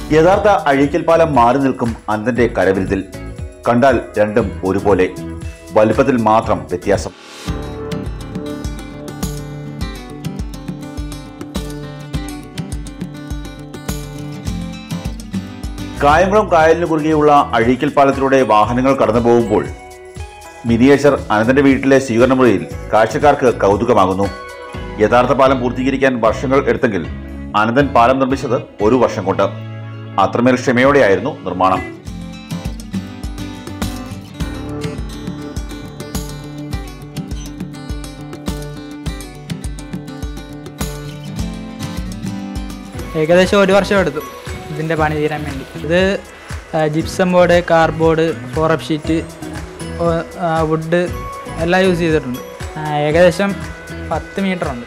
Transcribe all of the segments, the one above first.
യഥാർത്ഥ അഴീക്കൽ പാലം മാറി നിൽക്കും അനന്തന്റെ കരവിരുതിൽ കണ്ടാൽ രണ്ടും ഒരുപോലെ വലുപ്പത്തിൽ മാത്രം വ്യത്യാസം കായംകുളം കായലിന് കുറുകെയുള്ള അഴീക്കൽ പാലത്തിലൂടെ വാഹനങ്ങൾ കടന്നു പോകുമ്പോൾ മിനിയേച്ചർ അനന്തന്റെ വീട്ടിലെ സ്വീകരണമുറിയിൽ കാഴ്ചക്കാർക്ക് കൗതുകമാകുന്നു യഥാർത്ഥ പാലം പൂർത്തീകരിക്കാൻ വർഷങ്ങൾ എടുത്തെങ്കിൽ അനന്തൻ പാലം നിർമ്മിച്ചത് ഒരു വർഷം കൊണ്ട് അത്രമേൽ ക്ഷമയോടെയായിരുന്നു നിർമ്മാണം ഏകദേശം ഒരു വർഷം എടുത്തു ഇതിൻ്റെ പണി തീരാൻ വേണ്ടി ഇത് ആ, ജിപ്സം ബോർഡ് കാർഡ്ബോർഡ് ഫോറപ്പ് ഷീറ്റ് ഓ- ആ, വുഡ് എല്ലാം യൂസ് ചെയ്തിട്ടുണ്ട് ആ, ഏകദേശം പത്ത് മീറ്റർ ഉണ്ട്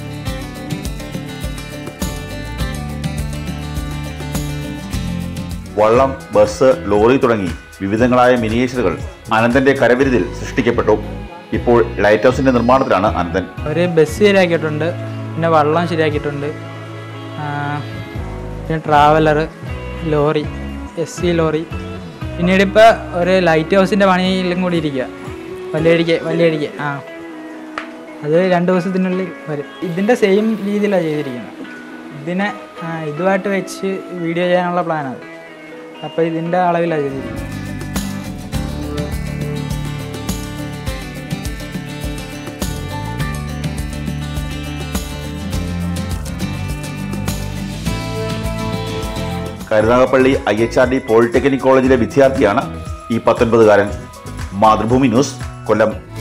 വള്ളം ബസ് ലോറി തുടങ്ങി വിവിധങ്ങളായ മിനിയേച്ചറുകൾ അനന്തന്റെ കരവിരുതിൽ സൃഷ്ടിക്കപ്പെട്ടു ഇപ്പോൾ ലൈറ്റ് ഹൗസിന്റെ നിർമ്മാണത്തിലാണ് അനന്തൻ ഒരു ബസ് ശരിയാക്കിയിട്ടുണ്ട് പിന്നെ വള്ളം ശരിയാക്കിയിട്ടുണ്ട് ആ, പിന്നെ traveller lorry S C lorry പിന്നീട് ഇപ്പോൾ ഒരു ലൈറ്റ് ഹൗസിൻ്റെ പണിയിലും കൂടി ഇരിക്കുക വലിയടിക്ക് വലിയടിക്ക് ആ അത് രണ്ട് ദിവസത്തിനുള്ളിൽ വരും ഇതിൻ്റെ സെയിം രീതിയിലാണ് ചെയ്തിരിക്കുന്നത് ഇതിനെ ആ, ഇതുമായിട്ട് വെച്ച് വീഡിയോ ചെയ്യാനുള്ള പ്ലാനാണ് അപ്പോൾ ഇതിൻ്റെ അളവിലാണ് ചെയ്തിരിക്കുന്നത് Karunagappally I H R D polytechnic കോളേജിലെ വിദ്യാർത്ഥിയാണ് ഈ പത്തൊൻപതുകാരൻ മാതൃഭൂമി ന്യൂസ് കൊല്ലം